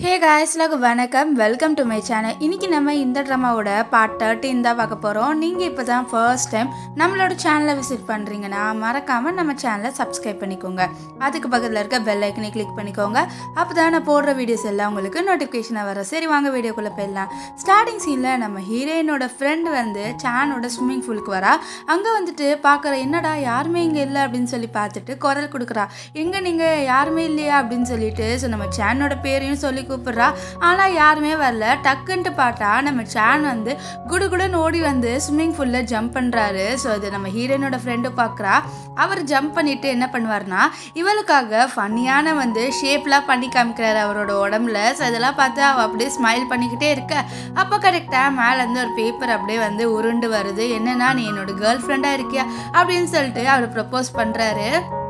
ஹே காய்ஸ்லாக்கு வணக்கம் welcome to my channel இன்னைக்கு நம்ம இந்த ட்ராமாவோட பார்ட் தேர்ட்டின் தான் பார்க்க போகிறோம் நீங்கள் இப்போ தான் ஃபர்ஸ்ட் டைம் நம்மளோட சேனலை விசிட் பண்ணுறீங்கன்னா மறக்காமல் நம்ம சேனலை சப்ஸ்கிரைப் பண்ணிக்கோங்க அதுக்கு பக்கத்தில் இருக்க பெல் ஐக்கனை கிளிக் பண்ணிக்கோங்க அப்போ தான் நான் போடுற வீடியோஸ் எல்லாம் உங்களுக்கு நோட்டிஃபிகேஷனாக வரும் சரி வாங்க வீடியோக்குள்ளே போயிடலாம் ஸ்டார்டிங் சீனில் நம்ம ஹீரோயினோட ஃப்ரெண்ட் வந்து சேனோட ஸ்விம்மிங் பூலுக்கு வரா அங்கே வந்துட்டு பார்க்குற என்னடா யாருமே இங்கே இல்லை அப்படின்னு சொல்லி பார்த்துட்டு குரல் கொடுக்குறா எங்கே நீங்கள் யாருமே இல்லையா அப்படின்னு சொல்லிட்டு ஸோ நம்ம சேனோட பேரையும் சொல்லி கூப்பிடுறா ஆனால் யாருமே வரல டக்குன்ட்டு பார்த்தா நம்ம சேன் வந்து குடுகுடுன்னு ஓடி வந்து ஸ்விம்மிங் பூலில் ஜம்ப் பண்ணுறாரு ஸோ அது நம்ம ஹீரோயினோட ஃப்ரெண்டு பார்க்குறா அவர் ஜம்ப் பண்ணிட்டு என்ன பண்ணுவார்னா இவளுக்காக ஃபன்னியான வந்து ஷேப்லாம் பண்ணி காமிக்கிறாரு அவரோட உடம்புல ஸோ இதெல்லாம் பார்த்து அவள் அப்படியே ஸ்மைல் பண்ணிக்கிட்டே இருக்க அப்போ கரெக்டாக மேலேருந்து ஒரு பேப்பர் அப்படியே வந்து உருண்டு வருது என்னன்னா நீ என்னோட கேர்ள் ஃப்ரெண்டாக இருக்கியா அப்படின்னு சொல்லிட்டு அவர் ப்ரப்போஸ் பண்ணுறாரு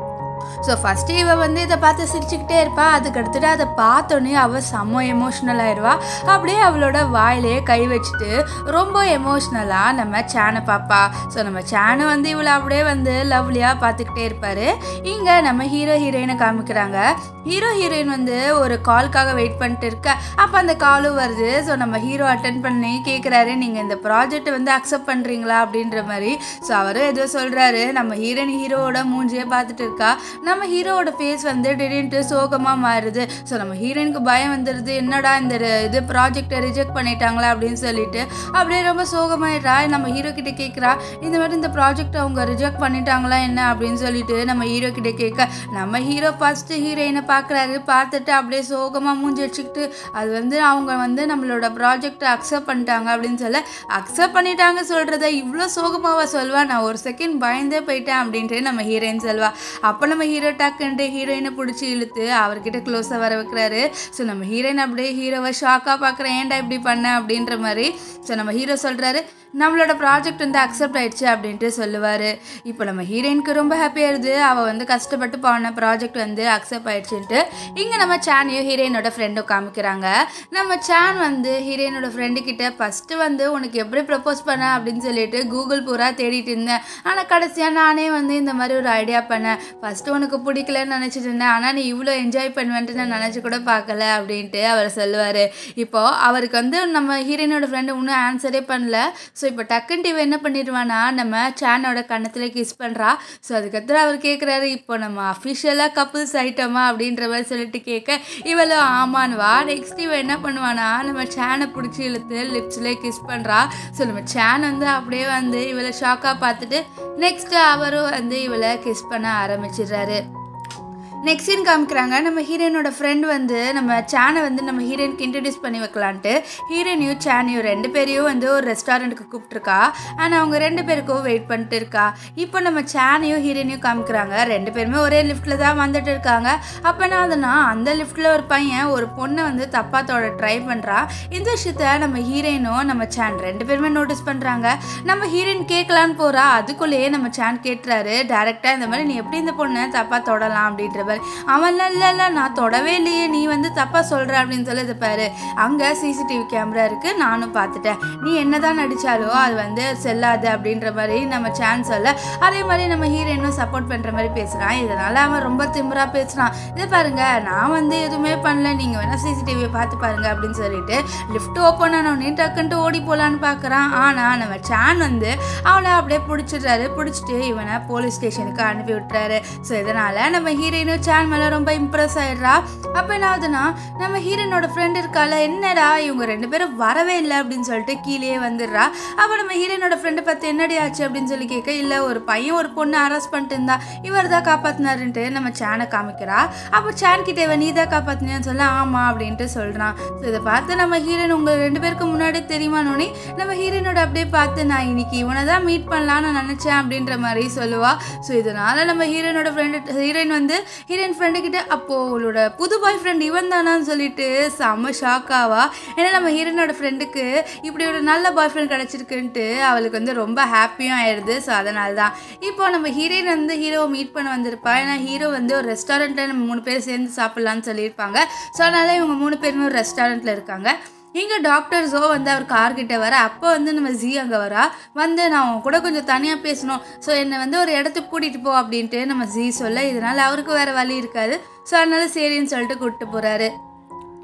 ஸோ ஃபஸ்ட்டு இவ வந்து இதை பார்த்து சிரிச்சுக்கிட்டே இருப்பா அதுக்கு அடுத்துட்டு அதை பார்த்தோன்னே அவள் செம்ம எமோஷ்னல் ஆயிடுவா அப்படியே அவளோட வாயிலே கை வச்சுட்டு ரொம்ப எமோஷ்னலாக நம்ம சேனை பார்ப்பா ஸோ நம்ம சேனை வந்து இவளை அப்படியே வந்து லவ்லியாக பார்த்துக்கிட்டே இருப்பார் இங்கே நம்ம ஹீரோ ஹீரோயினை காமிக்கிறாங்க ஹீரோ ஹீரோயின் வந்து ஒரு கால்க்காக வெயிட் பண்ணிட்டு இருக்க அப்போ அந்த காலும் வருது ஸோ நம்ம ஹீரோ அட்டன் பண்ணி கேட்குறாரு நீங்கள் இந்த ப்ராஜெக்ட் வந்து அக்செப்ட் பண்ணுறீங்களா அப்படின்ற மாதிரி ஸோ அவரும் ஏதோ சொல்கிறாரு நம்ம ஹீரோயின் ஹீரோவோட மூஞ்சியே பார்த்துட்டு இருக்கா நம்ம ஹீரோவோட ஃபேஸ் வந்து திடீர்னு சோகமாக மாறுது ஸோ நம்ம ஹீரோயினுக்கு பயம் வந்துடுது என்னடா இந்த ர- இது ப்ராஜெக்டை ரிஜெக்ட் பண்ணிட்டாங்களா அப்படின்னு சொல்லிட்டு அப்படியே ரொம்ப சோகமாயிடுறா நம்ம ஹீரோ கிட்ட கேட்குறா இந்த மாதிரி இந்த ப்ராஜெக்ட் அவங்க ரிஜெக்ட் பண்ணிட்டாங்களா என்ன அப்படின்னு சொல்லிட்டு நம்ம ஹீரோ கிட்ட கேட்க நம்ம ஹீரோ ஃபஸ்ட்டு ஹீரோயினை பார்க்குறாரு பார்த்துட்டு அப்படியே சோகமாக மூஞ்சி வச்சுக்கிட்டு அது வந்து அவங்க வந்து நம்மளோட ப்ராஜெக்டை அக்செப்ட் பண்ணிட்டாங்க அப்படின்னு சொல்ல அக்செப்ட் பண்ணிட்டாங்க சொல்கிறத இவ்வளோ சோகமாவா சொல்வா நான் ஒரு செகண்ட் பயந்தே போயிட்டேன் அப்படின்ட்டு நம்ம ஹீரோயின் சொல்வா அப்போ நம்ம ஹீரோ டக்குன்ட்டு ஹீரோயினை பிடிச்சி இழுத்து அவர்கிட்ட க்ளோஸாக வர வைக்கிறாரு ஸோ நம்ம ஹீரோயின் அப்படியே ஹீரோவை ஷாக்காக பார்க்குறேன் ஏன்டா இப்படி பண்ண அப்படின்ற மாதிரி ஸோ நம்ம ஹீரோ சொல்கிறாரு நம்மளோட ப்ராஜெக்ட் வந்து அக்செப்ட் ஆயிடுச்சு அப்படின்ட்டு சொல்லுவார் இப்போ நம்ம ஹீரோயினுக்கு ரொம்ப ஹாப்பியாயிருது அவள் வந்து கஷ்டப்பட்டு போன ப்ராஜெக்ட் வந்து அக்செப்ட் ஆயிடுச்சுன்ட்டு இங்கே நம்ம சேனையும் ஹீரோயினோட ஃப்ரெண்டும் காமிக்கிறாங்க நம்ம சேன் வந்து ஹீரோயினோட ஃப்ரெண்டு கிட்ட ஃபஸ்ட்டு வந்து உனக்கு எப்படி ப்ரப்போஸ் பண்ண அப்படின்னு சொல்லிட்டு கூகுள் பூரா தேடிட்டு இருந்தேன் ஆனால் கடைசியாக நானே வந்து இந்த மாதிரி ஒரு ஐடியா பண்ணேன் ஃபஸ்ட்டு உனக்கு பிடிக்கலன்னு நினச்சிட்டு இருந்தேன் ஆனால் நீ இவ்வளோ என்ஜாய் பண்ணுவேன்ட்டு நான் நினச்சி கூட பார்க்கல அப்படின்ட்டு அவர் சொல்லுவார் இப்போது அவருக்கு வந்து நம்ம ஹீரோயினோட ஃப்ரெண்டு இன்னும் ஆன்சரே பண்ணல ஸோ இப்போ டக்குன்ட்டு இவ என்ன பண்ணிடுவானா நம்ம சேனோட கன்னத்தில் கிஸ் பண்ணுறா ஸோ அதுக்கப்புறம் அவர் கேட்குறாரு இப்போ நம்ம அஃபிஷியலாக கப்புள்ஸ் ஆயிட்டோமா அப்படின்ற மாதிரி சொல்லிட்டு கேட்க இவளும் ஆமான்வா நெக்ஸ்ட் இவ என்ன பண்ணுவானா நம்ம சேனை பிடிச்சி இழுத்து லிப்ஸ்லேயே கிஸ் பண்ணுறா ஸோ நம்ம சேன் வந்து அப்படியே வந்து இவளை ஷாக்காக பார்த்துட்டு நெக்ஸ்ட்டு அவரும் வந்து இவளை கிஸ் பண்ண ஆரம்பிச்சிடுறாரு நெக்ஸ்ட் சீன் காமிக்கிறாங்க நம்ம ஹீரோயினோட ஃப்ரெண்ட் வந்து நம்ம சேனை வந்து நம்ம ஹீரோயினுக்கு இன்ட்ரடியூஸ் பண்ணி வைக்கலான்ட்டு ஹீரோயினையும் சேனையும் ரெண்டு பேரையும் வந்து ஒரு ரெஸ்டாரண்ட்டுக்கு கூப்பிட்ருக்கா ஆனால் அவங்க ரெண்டு பேருக்கும் வெயிட் பண்ணிட்டு இருக்கா இப்போ நம்ம சேனையும் ஹீரோயினையும் காமிக்கிறாங்க ரெண்டு பேருமே ஒரே லிஃப்ட்டில் தான் வந்துட்டு இருக்காங்க அப்போ என்ன ஆகுதுன்னா அந்த லிஃப்ட்டில் ஒரு பையன் ஒரு பொண்ணை வந்து தப்பா தொட ட்ரை பண்ணுறா இந்த விஷயத்த நம்ம ஹீரோயினும் நம்ம சேன் ரெண்டு பேருமே நோட்டீஸ் பண்ணுறாங்க நம்ம ஹீரோயின் கேட்கலான்னு போகிறா அதுக்குள்ளேயே நம்ம சேன் கேட்டுறாரு டேரெக்டாக இந்த மாதிரி நீ எப்படி இந்த பொண்ணை தப்பாக தொடலாம் அப்படின்ற மாதிரி அவன்லாம் இல்லை இல்லை நான் தொடவே இல்லையே நீ வந்து தப்பாக சொல்கிற அப்படின்னு சொல்லி இதை பாரு அங்கே சிசிடிவி கேமரா இருக்குது நானும் பார்த்துட்டேன் நீ என்னதான் நடித்தாலோ அது வந்து செல்லாது அப்படின்ற மாதிரி நம்ம சான்ஸ் சொல்ல அதே மாதிரி நம்ம ஹீரோயினும் சப்போர்ட் பண்ணுற மாதிரி பேசுகிறான் இதனால் அவன் ரொம்ப திமிரா பேசுகிறான் இதை பாருங்க நான் வந்து எதுவுமே பண்ணல நீங்கள் வேணால் சிசிடிவியை பார்த்து பாருங்க அப்படின்னு சொல்லிட்டு லிஃப்ட் ஓப்பன் ஆனோடனே டக்குன்ட்டு ஓடி போகலான்னு பார்க்குறான் ஆனால் நம்ம சான் வந்து அவனை அப்படியே பிடிச்சிடுறாரு பிடிச்சிட்டு இவனை போலீஸ் ஸ்டேஷனுக்கு அனுப்பி விட்டுறாரு ஸோ இதனால் நம்ம ஹீரோயினும் சேன் மேலே ரொம்ப இம்ப்ரெஸ் ஆயிடுறா அப்போ என்ன ஆகுதுன்னா நம்ம ஹீரோயினோட ஃப்ரெண்ட் இருக்கால என்னடா இவங்க ரெண்டு பேரும் வரவே இல்லை அப்படின்னு சொல்லிட்டு கீழே வந்துடுறா அப்போ நம்ம ஹீரோயினோட ஃப்ரெண்டை பார்த்து என்னடி ஆச்சு அப்படின்னு சொல்லி கேட்க இல்லை ஒரு பையன் ஒரு பொண்ணை அரெஸ்ட் பண்ணிட்டு இருந்தா இவர் தான் காப்பாத்தினாருன்ட்டு நம்ம சேனை காமிக்கிறா அப்போ சேன் கிட்ட இவன் நீ தான் காப்பாத்தினியான்னு சொல்ல ஆமாம் அப்படின்ட்டு சொல்கிறான் ஸோ இதை பார்த்து நம்ம ஹீரோயின் உங்கள் ரெண்டு பேருக்கு முன்னாடி தெரியுமானோனே நம்ம ஹீரோயினோட அப்படியே பார்த்து நான் இன்னைக்கு இவனை தான் மீட் பண்ணலாம்னு நினச்சேன் அப்படின்ற மாதிரி சொல்லுவா ஸோ இதனால நம்ம ஹீரோயினோட ஃப்ரெண்டு ஹீரோயின் வந்து ஹீரோயின் ஃப்ரெண்டு கிட்ட அப்போ அவளோட புது பாய் ஃப்ரெண்ட் இவன் தானான்னு சொல்லிட்டு செம்ம ஷாக் ஆவா ஏன்னா நம்ம ஹீரோயினோட ஃப்ரெண்டுக்கு இப்படி ஒரு நல்ல பாய் ஃப்ரெண்ட் கிடச்சிருக்குன்ட்டு அவளுக்கு வந்து ரொம்ப ஹாப்பியும் ஆயிடுது ஸோ அதனால தான் இப்போ நம்ம ஹீரோயின் வந்து ஹீரோவை மீட் பண்ண வந்திருப்பா ஏன்னா ஹீரோ வந்து ஒரு ரெஸ்டாரண்ட்டில் நம்ம மூணு பேர் சேர்ந்து சாப்பிட்லான்னு சொல்லியிருப்பாங்க ஸோ அதனால இவங்க மூணு பேருமே ஒரு ரெஸ்டாரண்ட்டில் இருக்காங்க இங்கே டாக்டர் ஜோ வந்து அவர் கார்கிட்ட வர அப்போ வந்து நம்ம ஜி அங்கே வரா வந்து நான் உன் கூட கொஞ்சம் தனியாக பேசணும் ஸோ என்னை வந்து ஒரு இடத்துக்கு கூட்டிகிட்டு போ அப்படின்ட்டு நம்ம ஜி சொல்ல இதனால் அவருக்கு வேறு வழி இருக்காது ஸோ அதனால சரின்னு சொல்லிட்டு கூப்பிட்டு போகிறாரு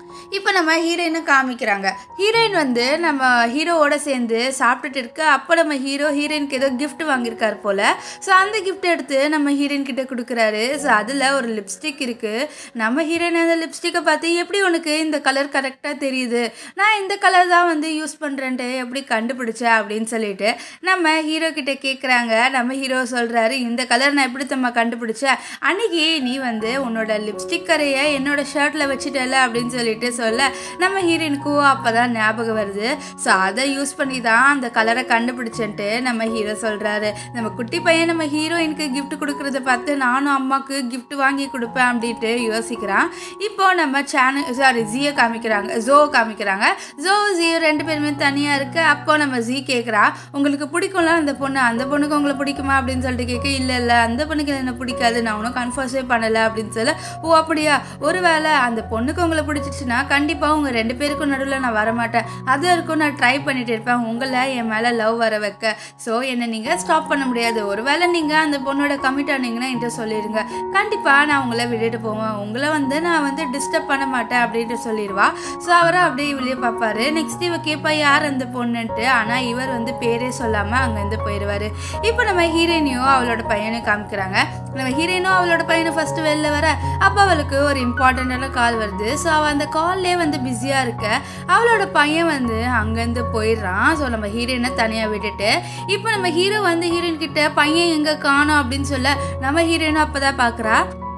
இப்போ நம்ம ஹீரோயினை காமிக்கிறாங்க ஹீரோயின் வந்து நம்ம ஹீரோவோட சேர்ந்து சாப்பிட்டுட்டு இருக்க அப்போ நம்ம ஹீரோ ஹீரோயினுக்கு ஏதோ gift வாங்கியிருக்காரு போல் ஸோ அந்த gift எடுத்து நம்ம ஹீரோயின் கிட்ட கொடுக்குறாரு ஸோ அதில் ஒரு லிப்ஸ்டிக் இருக்குது நம்ம ஹீரோயின் அந்த லிப்ஸ்டிக்கை பார்த்து எப்படி உனக்கு இந்த கலர் கரெக்டாக தெரியுது நான் இந்த கலர் தான் வந்து யூஸ் பண்ணுறேன்ட்டு எப்படி கண்டுபிடிச்ச அப்படின்னு சொல்லிட்டு நம்ம ஹீரோ கிட்ட கேட்குறாங்க நம்ம ஹீரோ சொல்கிறாரு இந்த கலர் நான் எப்படி தம்மா கண்டுபிடிச்சேன் அன்னைக்கு நீ வந்து உன்னோட லிப்ஸ்டிக் கரையை என்னோட ஷர்ட்டில் வச்சுட்டல அப்படின்னு சொல்லிட்டு சொல்ல நம்ம ஹீரோயினுக்கும் அப்போ தான் ஞாபகம் வருது ஸோ அதை யூஸ் பண்ணி தான் அந்த கலரை கண்டுபிடிச்சேன்ட்டு நம்ம ஹீரோ சொல்கிறாரு நம்ம குட்டி பையன் நம்ம ஹீரோயினுக்கு gift கொடுக்குறத பார்த்து நானும் அம்மாவுக்கு gift வாங்கி கொடுப்பேன் அப்படின்ட்டு யோசிக்கிறான் இப்போ நம்ம சேனல் சாரி ஜியை காமிக்கிறாங்க ஜோ காமிக்கிறாங்க ஜோ ஜியோ ரெண்டு பேருமே தனியாக இருக்கு அப்போ நம்ம ஜி கேட்குறா உங்களுக்கு பிடிக்கும்ல அந்த பொண்ணு அந்த பொண்ணுக்கு உங்களை பிடிக்குமா அப்படின்னு சொல்லிட்டு கேட்க இல்லை இல்லை அந்த பொண்ணுக்கு என்ன பிடிக்காது நான் ஒன்றும் கன்ஃபர்ஸே பண்ணலை அப்படின்னு சொல்ல ஓ அப்படியா ஒருவேளை அந்த பொண்ணுக்கு உங்களை பிடிச்சிச்சுன்னா கண்டிப்பாக உங்கள் ரெண்டு பேருக்கும் நடுவில் நான் வரமாட்டேன் அது வரைக்கும் நான் ட்ரை பண்ணிட்டு இருப்பேன் உங்களை என் மேலே லவ் வர வைக்க ஸோ என்னை நீங்கள் ஸ்டாப் பண்ண முடியாது ஒருவேளை நீங்கள் அந்த பொண்ணோட கமிட் ஆனீங்கன்னா என்கிட்ட சொல்லிடுங்க கண்டிப்பாக நான் உங்களை விட்டுட்டு போவேன் உங்களை வந்து நான் வந்து டிஸ்டர்ப் பண்ண மாட்டேன் அப்படின்ட்டு சொல்லிடுவா ஸோ அவரை அப்படியே வெளியே பார்ப்பாரு நெக்ஸ்ட் இவ கேட்பா யார் அந்த பொண்ணுன்ட்டு ஆனால் இவர் வந்து பேரே சொல்லாமல் அங்கேருந்து போயிடுவார் இப்போ நம்ம ஹீரோயினையும் அவளோட பையனையும் காமிக்கிறாங்க நம்ம ஹீரோயினும் அவளோட பையனை ஃபர்ஸ்ட் வெளில வர அப்போ அவளுக்கு ஒரு இம்பார்ட்டண்ட்டான கால் வருது ஸோ அவள் அந்த கால்லே வந்து பிஸியாக இருக்க அவளோட பையன் வந்து அங்கேருந்து போயிடுறான் ஸோ நம்ம ஹீரோயினை தனியாக விட்டுட்டு இப்போ நம்ம ஹீரோ வந்து ஹீரோயின் கிட்ட பையன் எங்கே காணோம் அப்படின்னு சொல்ல நம்ம ஹீரோயினும் அப்போ தான் பார்க்குறா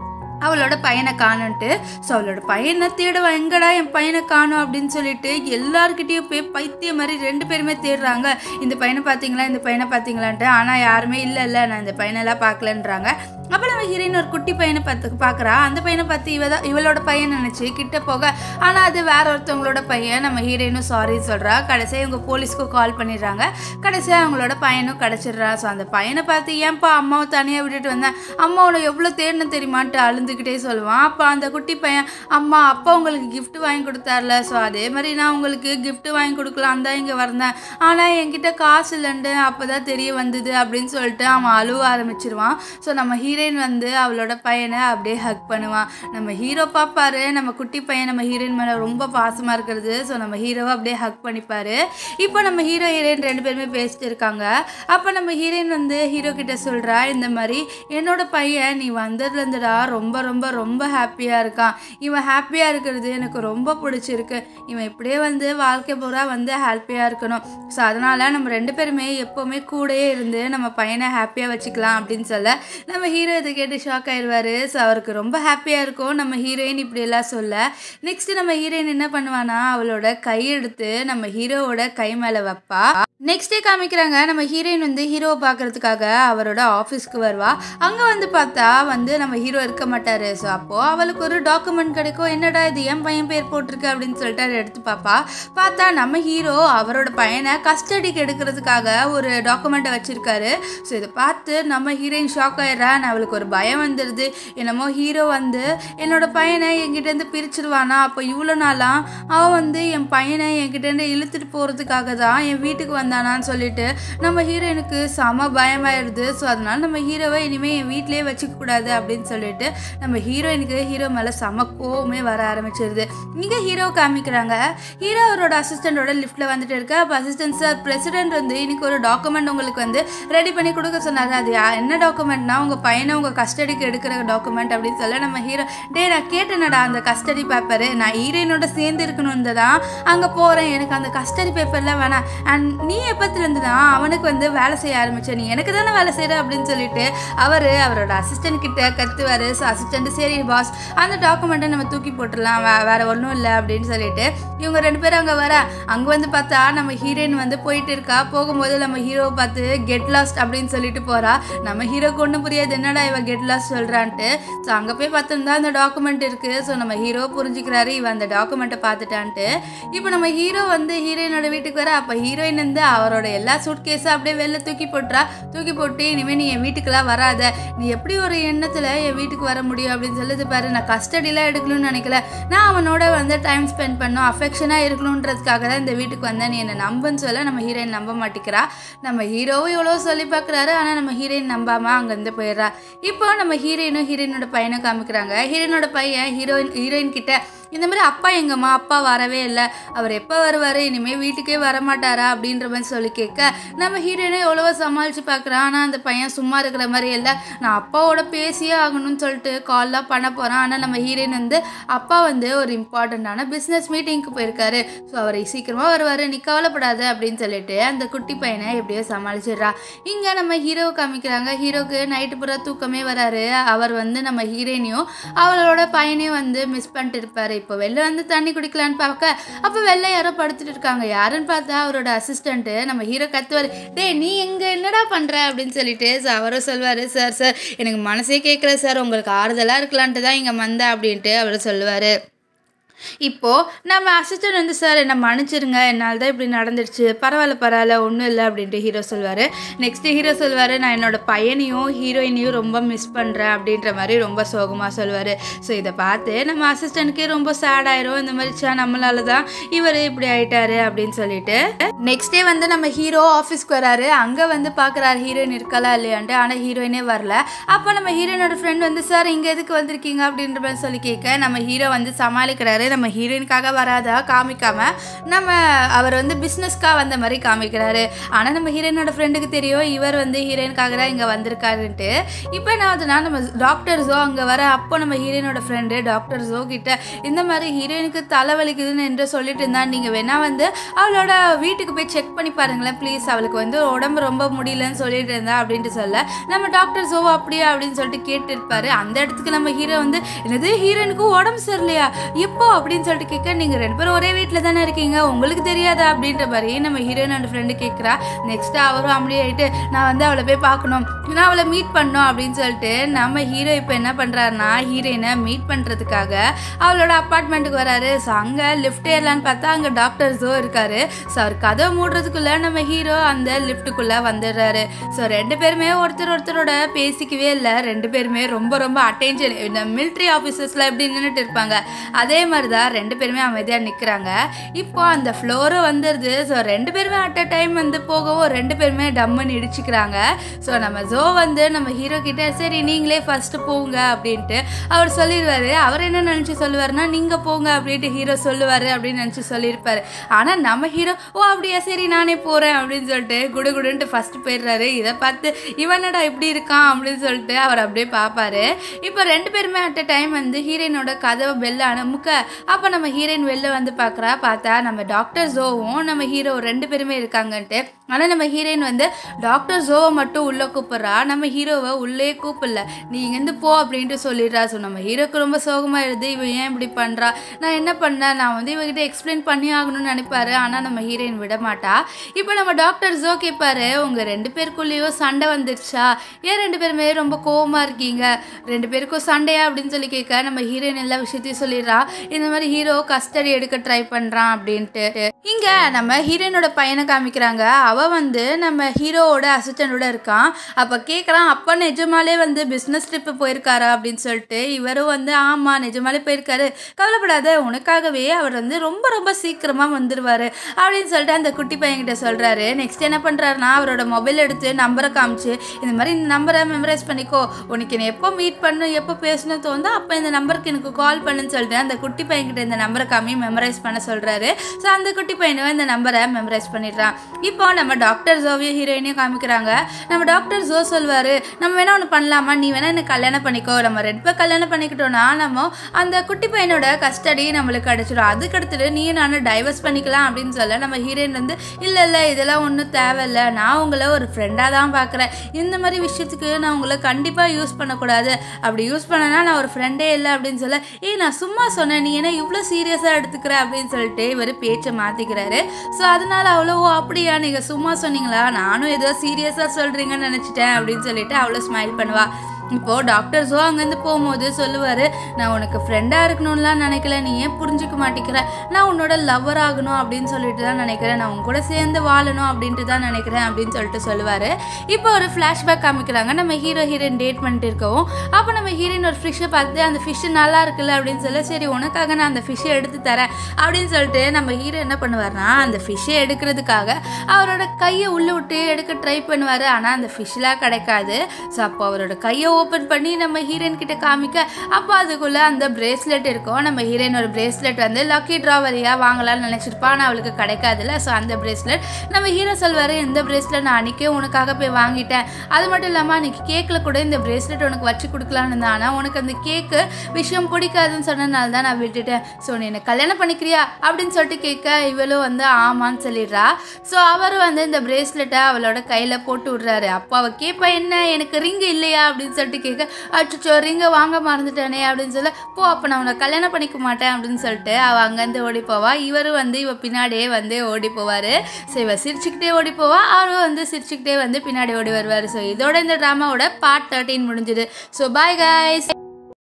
அவளோட பையனை காணுன்ட்டு ஸோ அவளோட பையனை தேடுவா எங்கடா என் பையனை காணும் அப்படின்னு சொல்லிட்டு எல்லார்கிட்டயும் போய் பைத்தியம் மாதிரி ரெண்டு பேருமே தேடுறாங்க இந்த பையனை பார்த்தீங்களா இந்த பையனை பார்த்தீங்களான்ட்டு ஆனால் யாருமே இல்லை இல்லை நான் இந்த பையனெல்லாம் பார்க்கலன்றாங்க அப்போ நம்ம ஹீரோயின் ஒரு குட்டி பையனை பார்த்து பார்க்குறா அந்த பையனை பார்த்து இவ தான் இவளோட பையன் நினச்சி கிட்ட போக ஆனால் அது வேற ஒருத்தவங்களோட பையன் நம்ம ஹீரோயினும் சாரி சொல்கிறா கடைசியாக இவங்க போலீஸ்க்கு கால் பண்ணிடுறாங்க கடைசியாக அவங்களோட பையனும் கிடச்சிடுறா ஸோ அந்த பையனை பார்த்து ஏன்ப்பா அம்மாவை தனியாக விட்டுட்டு வந்தேன் அம்மா உன்னை எவ்வளோ தேடணும் தெரியுமான்ட்டு அழுந்துக்கிட்டே சொல்லுவான் அப்போ அந்த குட்டி பையன் அம்மா அப்பா உங்களுக்கு gift வாங்கி கொடுத்தார்ல ஸோ அதே மாதிரி நான் உங்களுக்கு gift வாங்கி கொடுக்கலாம் தான் இங்கே வந்தேன் ஆனால் என்கிட்ட காசு இல்லைன்ட்டு அப்போ தான் தெரிய வந்தது அப்படின்னு சொல்லிட்டு அவன் அழுவ ஆரம்பிச்சிருவான் ஸோ நம்ம ஹீரோயின் வந்து அவளோட பையனை அப்படியே ஹக் பண்ணுவான் நம்ம ஹீரோ பார்ப்பாரு நம்ம குட்டி பையன் நம்ம ஹீரோயின் மேலே ரொம்ப பாசமாக இருக்கிறது ஸோ நம்ம ஹீரோவை அப்படியே ஹக் பண்ணிப்பாரு இப்போ நம்ம ஹீரோ ஹீரோயின் ரெண்டு பேருமே பேசிட்டு இருக்காங்க அப்போ நம்ம ஹீரோயின் வந்து ஹீரோ கிட்ட சொல்கிறா இந்த மாதிரி என்னோட பையன் நீ வந்ததுலேருந்துடா ரொம்ப ரொம்ப ரொம்ப ஹாப்பியாக இருக்கான் இவன் ஹாப்பியாக இருக்கிறது எனக்கு ரொம்ப பிடிச்சிருக்கு இவன் இப்படியே வந்து வாழ்க்கை பூரா வந்து ஹாப்பியாக இருக்கணும் ஸோ அதனால் நம்ம ரெண்டு பேருமே எப்போவுமே கூடயே இருந்து நம்ம பையனை ஹாப்பியாக வச்சுக்கலாம் அப்படின்னு சொல்ல நம்ம ஹீரோ இதை கேட்டு ஷாக் ஆயிடுவார் ஸோ அவருக்கு ரொம்ப ஹாப்பியாக இருக்கும் நம்ம ஹீரோயின் இப்படி எல்லாம் சொல்ல நெக்ஸ்ட் நம்ம ஹீரோயின் என்ன பண்ணுவானா அவளோட கையெடுத்து நம்ம ஹீரோவோட கை மேலே வைப்பா நெக்ஸ்ட் டே காமிக்கிறாங்க நம்ம ஹீரோயின் வந்து ஹீரோவை பார்க்கறதுக்காக அவரோட ஆஃபீஸ்க்கு வருவா அங்கே வந்து பார்த்தா வந்து நம்ம ஹீரோ இருக்க மாட்டாரு ஸோ அப்போது அவளுக்கு ஒரு டாக்குமெண்ட் கிடைக்கும் என்னடா இது என் பையன் பேர் போட்டிருக்கு அப்படின்னு சொல்லிட்டு அதை எடுத்து பார்ப்பா பார்த்தா நம்ம ஹீரோ அவரோட பையனை கஸ்டடிக்கு எடுக்கிறதுக்காக ஒரு டாக்குமெண்ட்டை வச்சிருக்காரு ஸோ இதை பார்த்து நம்ம ஹீரோயின் ஷாக் ஆயிடுறான் அவளுக்கு ஒரு பயம் வந்துடுது என்னமோ ஹீரோ வந்து என்னோட பையனை என்கிட்டேருந்து பிரிச்சிருவானா அப்போ இவ்வளோ நாளாக அவன் வந்து என் பையனை என்கிட்டேருந்து இழுத்துட்டு போகிறதுக்காக தான் என் வீட்டுக்கு வந்தானான்னு சொல்லிட்டு நம்ம ஹீரோயினுக்கு செம பயமாயிடுது ஸோ அதனால நம்ம ஹீரோவை இனிமேல் என் வீட்டிலேயே வச்சுக்க கூடாது அப்படின்னு சொல்லிட்டு நம்ம ஹீரோயினுக்கு ஹீரோ மேலே செம கோவமே வர ஆரம்பிச்சிருது இங்கே ஹீரோ காமிக்கிறாங்க ஹீரோ அவரோட அசிஸ்டண்டோட லிஃப்ட்டில் வந்துட்டு இருக்க அப்போ அசிஸ்டன்ட் சார் பிரசிடென்ட் வந்து இன்னைக்கு ஒரு டாக்குமெண்ட் உங்களுக்கு வந்து ரெடி பண்ணி கொடுக்க சொன்னாங்க அது யா- என்ன டாக்குமெண்ட்னா உங்கள் பையனை உங்கள் கஸ்டடிக்கு எடுக்கிற டாக்குமெண்ட் அப்படின்னு சொல்ல நம்ம ஹீரோ டே நான் கேட்டேனடா அந்த கஸ்டடி பேப்பரு நான் ஹீரோயினோட சேர்ந்து இருக்கணும்னு தான் அங்கே போகிறேன் எனக்கு அந்த கஸ்டடி பேப்பர்லாம் வேணாம் அண்ட் நீ எப்பத்துலேருந்து தான் அவனுக்கு வந்து வேலை செய்ய ஆரம்பிச்ச நீ எனக்கு தானே வேலை செய்கிற அப்படின்னு சொல்லிட்டு அவர் அவரோட அசிஸ்டன்ட் கிட்ட கத்துவார் ஸோ அசிஸ்டன்ட் சரி பாஸ் அந்த டாக்குமெண்ட்டை நம்ம தூக்கி போட்டுடலாம் வே வேற ஒன்றும் இல்லை அப்படின்னு சொல்லிட்டு இவங்க ரெண்டு பேரும் அங்கே வர அங்கே வந்து பார்த்தா நம்ம ஹீரோயின் வந்து போயிட்டு இருக்கா போகும்போது நம்ம ஹீரோவை பார்த்து கெட் லாஸ்ட் அப்படின்னு சொல்லிட்டு போறா நம்ம ஹீரோக்கு ஒன்றும் புரியாது என்னடா இவ கெட் லாஸ்ட் சொல்கிறான்ட்டு ஸோ அங்கே போய் பார்த்துருந்தா அந்த டாக்குமெண்ட் இருக்குது ஸோ நம்ம ஹீரோ புரிஞ்சுக்கிறாரு இவன் அந்த டாக்குமெண்ட்டை பார்த்துட்டான்ட்டு இப்போ நம்ம ஹீரோ வந்து ஹீரோயினோட வீட்டுக்கு வர அப்போ ஹீரோயின் வந்து அவரோட எல்லா சூட் கேஸும் அப்படியே வெளில தூக்கி போட்டுறா தூக்கி போட்டு இனிமேல் நீ என் வீட்டுக்கெல்லாம் வராத நீ எப்படி ஒரு எண்ணத்தில் என் வீட்டுக்கு வர முடியும் அப்படின்னு சொல்லுது பாரு நான் கஸ்டடிலாம் எடுக்கணும்னு நினைக்கல நான் அவனோட வந்து டைம் ஸ்பெண்ட் பண்ணணும் அஃபெக்ஷனாக இருக்கணுன்றதுக்காக தான் இந்த வீட்டுக்கு வந்தேன் நீ என்னை நம்புன்னு சொல்ல நம்ம ஹீரோயின் நம்ப மாட்டேங்கிறா நம்ம ஹீரோவும் எவ்வளோ சொல்லி பார்க்குறாரு ஆனால் நம்ம ஹீரோயின் நம்பாமல் அங்கேருந்து போயிடுறா இப்போ நம்ம ஹீரோயினும் ஹீரோயினோட பையனை காமிக்கிறாங்க ஹீரோயினோட பையன் ஹீரோயின் ஹீரோயின் கிட்ட இந்த மாதிரி அப்பா எங்கம்மா அப்பா வரவே இல்லை அவர் எப்போ வருவார் இனிமேல் வீட்டுக்கே வரமாட்டாரா அப்படின்ற மாதிரி சொல்லி கேட்க நம்ம ஹீரோயினை எவ்வளவோ சமாளித்து பார்க்குறான் ஆனால் அந்த பையன் சும்மா இருக்கிற மாதிரி இல்லை நான் அப்பாவோட பேசியே ஆகணும்னு சொல்லிட்டு கால்லாம் பண்ண போகிறான் ஆனால் நம்ம ஹீரோயின் வந்து அப்பா வந்து ஒரு இம்பார்ட்டண்ட்டான பிஸ்னஸ் மீட்டிங்க்கு போயிருக்காரு ஸோ அவர் சீக்கிரமாக வருவார் நீ கவலைப்படாத அப்படின்னு சொல்லிட்டு அந்த குட்டி பையனை எப்படியோ சமாளிச்சிடுறா இங்கே நம்ம ஹீரோவை காமிக்கிறாங்க ஹீரோக்கு நைட்டு பூரா தூக்கமே வராரு அவர் வந்து நம்ம ஹீரோயினையும் அவளோட பையனையும் வந்து மிஸ் பண்ணிட்டு இருப்பாரு இப்போ வெளில வந்து தண்ணி குடிக்கலான்னு பார்க்க அப்போ வெளில யாரோ படுத்துட்டு இருக்காங்க யாருன்னு பார்த்தா அவரோட அசிஸ்டண்ட்டு நம்ம ஹீரோ கத்துவார் டேய் நீ எங்கே என்னடா பண்ணுற அப்படின்னு சொல்லிட்டு so அவரும் சொல்வார் சார் சார் எனக்கு மனசே கேட்கல சார் உங்களுக்கு ஆறுதலாக இருக்கலான்ட்டு தான் இங்கே வந்தேன் அப்படின்ட்டு அவர் சொல்லுவார் இப்போது நம்ம அசிஸ்டன்ட் வந்து சார் என்னை மன்னிச்சிருங்க என்னால் தான் இப்படி நடந்துருச்சு பரவாயில்ல பரவாயில்ல ஒன்றும் இல்லை அப்படின்ட்டு ஹீரோ சொல்வார் நெக்ஸ்ட் ஹீரோ சொல்வார் நான் என்னோட பையனையும் ஹீரோயினையும் ரொம்ப மிஸ் பண்ணுறேன் அப்படின்ற மாதிரி ரொம்ப சோகமாக சொல்வார் ஸோ இதை பார்த்து நம்ம அசிஸ்டண்ட்க்கே ரொம்ப சேட் ஆயிரும் இந்த மாதிரி சா நம்மளால தான் இவர் இப்படி ஆயிட்டாரு அப்படின்னு சொல்லிட்டு நெக்ஸ்ட் டே வந்து நம்ம ஹீரோ ஆஃபீஸ்க்கு வராரு அங்கே வந்து பார்க்குறாரு ஹீரோயின் இருக்கலாம் இல்லையான்ட்டு ஆனால் ஹீரோயினே வரல அப்போ நம்ம ஹீரோயினோட ஃப்ரெண்ட் வந்து சார் இங்கே எதுக்கு வந்திருக்கீங்க அப்படின்ற மாதிரி சொல்லி கேட்க நம்ம ஹீரோ வந்து சமாளிக்கிறாரு நம்ம ஹீரோயினுக்காக வராதா காமிக்காம நம்ம அவர் வந்து பிஸ்னஸ்க்காக வந்த மாதிரி காமிக்கிறாரு ஆனால் நம்ம ஹீரோயினோட ஃப்ரெண்டுக்கு தெரியும் இவர் வந்து ஹீரோயினுக்காக தான் இங்கே வந்திருக்காருன்ட்டு இப்போ என்ன ஆகுதுன்னா நம்ம டாக்டர் ஜோ அங்கே வர அப்போ நம்ம ஹீரோயினோட ஃப்ரெண்டு டாக்டர் ஜோ கிட்ட இந்த மாதிரி ஹீரோயினுக்கு தலைவலிக்குதுன்னு என்று சொல்லிட்டு இருந்தா நீங்கள் வேணா வந்து அவளோட வீட்டுக்கு போய் செக் பண்ணி பாருங்களேன் ப்ளீஸ் அவளுக்கு வந்து உடம்பு ரொம்ப முடியலன்னு சொல்லிட்டு இருந்தா அப்படின்ட்டு சொல்ல நம்ம டாக்டர் ஜோ அப்படியா அப்படின்னு சொல்லிட்டு கேட்டு இருப்பாரு அந்த இடத்துக்கு நம்ம ஹீரோ வந்து என்னது ஹீரோயினுக்கு உடம்பு சரியில்லையா எப்போ அப்படின்னு சொல்லிட்டு கேட்க நீங்கள் ரெண்டு பேரும் ஒரே வீட்டில் தானே இருக்கீங்க உங்களுக்கு தெரியாதா அப்படின்ற மாதிரி நம்ம ஹீரோயின் அண்ட் ஃப்ரெண்டு கேட்குறா நெக்ஸ்ட் அவரும் அம்லி ஆகிட்டு நான் வந்து அவளை போய் பார்க்கணும் நான் அவளை மீட் பண்ணணும் அப்படின்னு சொல்லிட்டு நம்ம ஹீரோ இப்போ என்ன பண்ணுறாருனா ஹீரோயினை மீட் பண்ணுறதுக்காக அவளோட அப்பார்ட்மெண்ட்டுக்கு வராரு ஸோ அங்கே லிஃப்ட் ஏறலான்னு பார்த்தா அங்கே டாக்டர் ஜோ இருக்காரு ஸோ அவர் கதவை மூடுறதுக்குள்ளே நம்ம ஹீரோ அந்த லிஃப்ட்டுக்குள்ளே வந்துடுறாரு ஸோ ரெண்டு பேருமே ஒருத்தர் ஒருத்தரோட பேசிக்கவே இல்லை ரெண்டு பேருமே ரொம்ப ரொம்ப அட்டென்ஷன் இந்த மிலிட்ரி ஆஃபீஸர்ஸில் எப்படி நின்றுட்டு இருப்பாங்க அதே மாதிரி தான் ரெண்டு பேருமே அமைதியாக நிற்கிறாங்க இப்போ அந்த ஃப்ளோரும் வந்துடுது ஸோ ரெண்டு பேருமே அட் அ டைம் வந்து போகவும் ரெண்டு பேருமே டம்முன்னு இடிச்சுக்கிறாங்க ஸோ நம்ம ஜோ வந்து நம்ம ஹீரோ கிட்ட சரி நீங்களே ஃபர்ஸ்ட் போங்க அப்படின்ட்டு அவர் சொல்லிடுவாரு அவர் என்ன நினச்சி சொல்லுவாருன்னா நீங்கள் போங்க அப்படின்ட்டு ஹீரோ சொல்லுவார் அப்படின்னு நினச்சி சொல்லியிருப்பாரு ஆனால் நம்ம ஹீரோ ஓ அப்படியா சரி நானே போகிறேன் அப்படின்னு சொல்லிட்டு குடுகுடுன்ட்டு ஃபர்ஸ்ட் போயிடுறாரு இதை பார்த்து இவனடா இப்படி இருக்கான் அப்படின்னு சொல்லிட்டு அவர் அப்படியே பார்ப்பாரு இப்போ ரெண்டு பேருமே அட் அ டைம் வந்து ஹீரோயினோட கதவை பெல்ல அனுமுக்க அப்போ நம்ம ஹீரோயின் வெளில வந்து பார்க்குறா பார்த்தா நம்ம டாக்டர் ஜோவும் நம்ம ஹீரோ ரெண்டு பேருமே இருக்காங்கன்ட்டு ஆனால் நம்ம ஹீரோயின் வந்து டாக்டர் ஜோவை மட்டும் உள்ளே கூப்பிட்றா நம்ம ஹீரோவை உள்ளே கூப்பிடல நீ இங்கேருந்து போ அப்படின்ட்டு சொல்லிடுறா ஸோ நம்ம ஹீரோக்கு ரொம்ப சோகமாயிடுது இவன் ஏன் இப்படி பண்ணுறா நான் என்ன பண்ணேன் நான் வந்து இவகிட்ட எக்ஸ்பிளைன் பண்ணி ஆகணும்னு நினைப்பாரு ஆனால் நம்ம ஹீரோயின் விட மாட்டா இப்போ நம்ம டாக்டர் ஜோ கேட்பாரு உங்கள் ரெண்டு பேருக்குள்ளேயும் சண்டை வந்துருச்சா ஏன் ரெண்டு பேருமே ரொம்ப கோவமாக இருக்கீங்க ரெண்டு பேருக்கும் சண்டையா அப்படின்னு சொல்லி கேட்க நம்ம ஹீரோயின் எல்லா விஷயத்தையும் சொல்லிடுறா இந்த மாதிரி ஹீரோ கஸ்டடி எடுக்க ட்ரை பண்ணுறான் அப்படின்ட்டு இங்கே நம்ம ஹீரோயினோட பையனை காமிக்கிறாங்க அவ வந்து நம்ம ஹீரோவோட அசிஸ்டண்டோட இருக்கான் அப்போ கேட்குறான் அப்பா நிஜமாலே வந்து பிஸ்னஸ் ட்ரிப்பு போயிருக்காரா அப்படின்னு சொல்லிட்டு இவரும் வந்து ஆமாம் நிஜமாலே போயிருக்காரு கவலைப்படாத உனக்காகவே அவர் வந்து ரொம்ப ரொம்ப சீக்கிரமாக வந்துடுவார் அப்படின்னு சொல்லிட்டு அந்த குட்டி பையன்கிட்ட சொல்கிறாரு நெக்ஸ்ட் என்ன பண்ணுறாருனா அவரோட மொபைல் எடுத்து நம்பரை காமிச்சு இந்த மாதிரி இந்த நம்பரை மெமரைஸ் பண்ணிக்கோ உனக்கு என்னை எப்போ மீட் பண்ணணும் எப்போ பேசணும் தோந்தோ அப்போ இந்த நம்பருக்கு எனக்கு கால் பண்ணுன்னு சொல்லிட்டு அந்த குட்டி பையன்கிட்ட இந்த நம்பரை காமி மெமரைஸ் பண்ண சொல்கிறாரு ஸோ அந்த குட்டி பையனும் இந்த நம்பரை மெமரைஸ் பண்ணிடுறான் இப்போ நம்ம டாக்டர் ஜோவியும் ஹீரோயினையும் காமிக்கிறாங்க நம்ம டாக்டர் ஜோ சொல்வார் நம்ம வேணா ஒன்று பண்ணலாமா நீ வேணா எனக்கு கல்யாணம் பண்ணிக்கோ நம்ம ரெண்டு பேர் கல்யாணம் பண்ணிக்கிட்டோம்னா நம்ம அந்த குட்டி பையனோட கஸ்டடி நம்மளுக்கு கிடைச்சிடும் அதுக்கு அடுத்துட்டு நீ நானும் டைவர்ஸ் பண்ணிக்கலாம் அப்படின்னு சொல்ல நம்ம ஹீரோயின் வந்து இல்லை இல்லை இதெல்லாம் ஒன்றும் தேவையில்ல நான் உங்களை ஒரு ஃப்ரெண்டாக தான் பார்க்குறேன் இந்த மாதிரி விஷயத்துக்கு நான் உங்களை கண்டிப்பாக யூஸ் பண்ணக்கூடாது அப்படி யூஸ் பண்ணனா நான் ஒரு ஃப்ரெண்டே இல்லை அப்படின்னு சொல்ல ஏய் நான் சும்மா சொன்னேன் நீ என்ன இவ்வளோ சீரியஸாக எடுத்துக்கிற அப்படின்னு சொல்லிட்டு இவர் பேச்சை மாற்றிக்கிறாரு ஸோ அதனால அவ்வளோ ஓ அப்படியா நீங்கள் சும்மா சொன்னீங்களா நானும் ஏதோ சீரியஸாக சொல்கிறீங்கன்னு நினச்சிட்டேன் அப்படின்னு சொல்லிட்டு அவ்வளோ ஸ்மைல் பண்ணுவா இப்போது டாக்டர் ஜோ அங்கேருந்து போகும்போது சொல்லுவார் நான் உனக்கு ஃப்ரெண்டாக இருக்கணும்லாம் நினைக்கல நீ ஏன் புரிஞ்சுக்க மாட்டேங்கிற நான் உன்னோட லவ்வர் ஆகணும் அப்படின்னு சொல்லிட்டு தான் நினைக்கிறேன் நான் உன் கூட சேர்ந்து வாழணும் அப்படின்ட்டு தான் நினைக்கிறேன் அப்படின்னு சொல்லிட்டு சொல்லுவார் இப்போ ஒரு ஃப்ளாஷ்பேக் காமிக்கிறாங்க நம்ம ஹீரோ ஹீரோயின் டேட் பண்ணிட்டு இருக்கவும் அப்போ நம்ம ஹீரோயின் ஒரு ஃபிஷ்ஷை பார்த்து அந்த ஃபிஷ்ஷு நல்லா இருக்குல்ல அப்படின்னு சொல்ல சரி உனக்காக நான் அந்த ஃபிஷ்ஷை எடுத்து தரேன் அப்படின்னு சொல்லிட்டு நம்ம ஹீரோ என்ன பண்ணுவார்னா அந்த ஃபிஷ்ஷை எடுக்கிறதுக்காக அவரோட கையை உள்ளே விட்டு எடுக்க ட்ரை பண்ணுவார் ஆனால் அந்த ஃபிஷ்லாம் கிடைக்காது ஸோ அப்போ அவரோட கையை ஓப்பன் பண்ணி நம்ம ஹீரோயின் கிட்ட காமிக்க அப்போ அதுக்குள்ளே அந்த பிரேஸ்லெட் இருக்கும் நம்ம ஹீரோயின் ஒரு பிரேஸ்லெட் வந்து லக்கி ட்ரா வழியாக வாங்கலாம்னு நினச்சிருப்பா ஆனால் அவளுக்கு கிடைக்காதுல்ல ஸோ அந்த பிரேஸ்லெட் நம்ம ஹீரோ சொல்வார் இந்த பிரேஸ்லெட் நான் அன்றைக்கே உனக்காக போய் வாங்கிட்டேன் அது மட்டும் இல்லாமல் அன்றைக்கி கேக்கில் கூட இந்த பிரேஸ்லெட் உனக்கு வச்சு கொடுக்கலான்னு இருந்தேன் ஆனால் உனக்கு அந்த கேக்கு விஷயம் பிடிக்காதுன்னு சொன்னனால தான் நான் விட்டுட்டேன் ஸோ நீ என்ன கல்யாணம் பண்ணிக்கிறியா அப்படின்னு சொல்லிட்டு கேட்க இவளும் வந்து ஆமான்னு சொல்லிடுறா ஸோ அவர் வந்து இந்த பிரேஸ்லெட்டை அவளோட கையில் போட்டு விடுறாரு அப்போ அவள் கேட்பா என்ன எனக்கு ரிங்கு இல்லையா அப்படின்னு சொல்லிட்டு கேட்க அச்சோ ரிங்கை வாங்க மறந்துட்டானே அப்படின்னு சொல்ல போ அப்போ நான் உன்னை கல்யாணம் பண்ணிக்க மாட்டேன் அப்படின்னு சொல்லிட்டு அவள் அங்கேருந்து ஓடி போவா இவர் வந்து இவ பின்னாடியே வந்து ஓடி போவார் ஸோ இவ சிரிச்சுக்கிட்டே ஓடி போவா அவரும் வந்து சிரிச்சுக்கிட்டே வந்து பின்னாடி ஓடி வருவார் ஸோ இதோட இந்த ட்ராமாவோட பார்ட் தேர்ட்டின் முடிஞ்சுது ஸோ பாய் guys